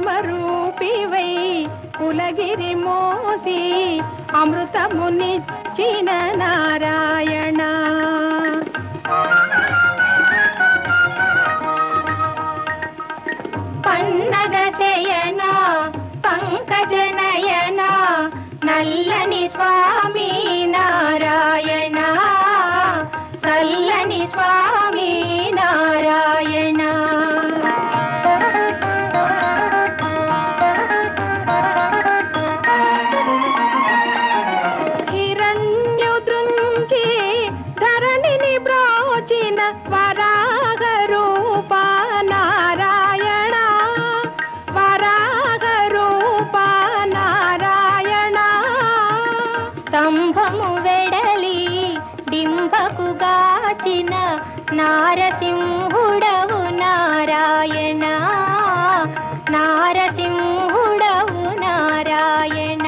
విశ్వరూపివై కులగిరి మోసి అమృతమునిచ్చిన నారాయణ పన్నగ శయన పంకజ నయన నల్లని స్వామి నారాయణ చల్లని స్వామి నారాయణ హిరణ్యుదృంచి ధరణిని బ్రోచిన వరాగ రూప నారాయణ వరాగ రూప నారాయణ స్తంభము వెడలి డింబకు గాచిన నారసింహుడవు నారాయణ నారసింహుడవు నారాయణ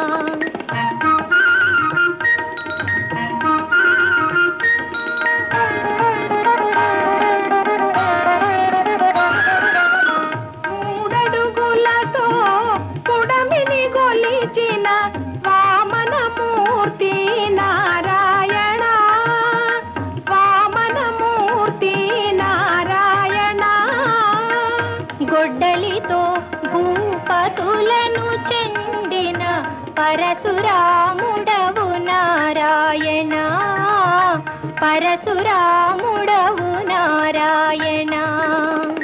మూడడుగులతో పుడమిని గొలిచిన వామనమూర్తి నారాయణ వామనమూర్తి నారాయణ గొడ్డలితో భూపతులను చెండిన పరశురాముడవు నారాయణ పరశురాముడవు నారాయణ